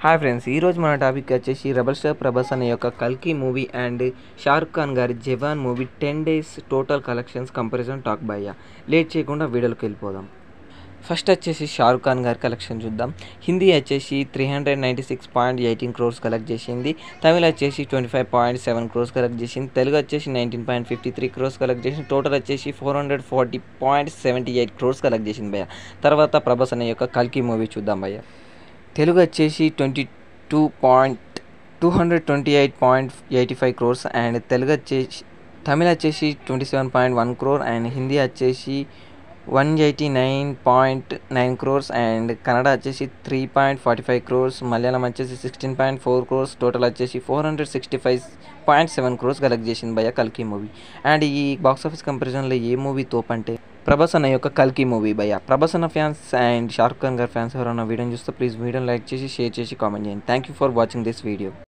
hi friends ఈరోజు మన topic వచ్చేసి రెబల్ స్టార్ ప్రభాస్ అనే యొక్క కల్కి మూవీ అండ్ షారుఖ్ ఖాన్ గారి Jawan movie ten days total collections comparison talk బయ్యా లేట్ చేయకుండా వీడియోలోకి వెళ్ళిపోదాం ఫస్ట్ వచ్చేసి షారుఖ్ ఖాన్ గారి కలెక్షన్ చూద్దాం హిందీ వచ్చేసి three hundred ninety six point eighteen crores collect చేసింది తమిళ వచ్చేసి twenty five point seven crores collect చేసింది తెలుగు వచ్చేసి nineteen point fifty three crores collect చేసింది టోటల్ వచ్చేసి four hundred forty point seventy eight crores collect చేసింది భయ్య తర్వాత ప్రభాస్ అనే యొక్క కల్కి మూవీ చూద్దాం భయ్య తెలుగు వచ్చేసి twenty two point two hundred twenty eight point eighty five crores and Telugu వచ్చేసి తమిళ వచ్చేసి twenty seven point one crore and Hindi వచ్చేసి one eighty nine point nine crores and Kannada వచ్చేసి three point forty five crores Malayalam వచ్చేసి sixteen point four crores total వచ్చేసి four hundred sixty five point seven crores collect చేసింది భయ కల్కి movie and ఈ బాక్స్ ఆఫీస్ కంపారిజన్లో ఏ మూవీ తోపు అంటే ప్రభాస్ అన్న యొక్క కల్కి మూవీ భయ ప్రభాస్ అన్న ఫ్యాన్స్ అండ్ షారుఖ్ ఖాన్ గారి ఫ్యాన్స్ ఎవరైనా వీడియోని చూస్తే ప్లీజ్ వీడియోని లైక్ చేసి షేర్ చేసి కామెంట్ చేయండి thank you for watching this video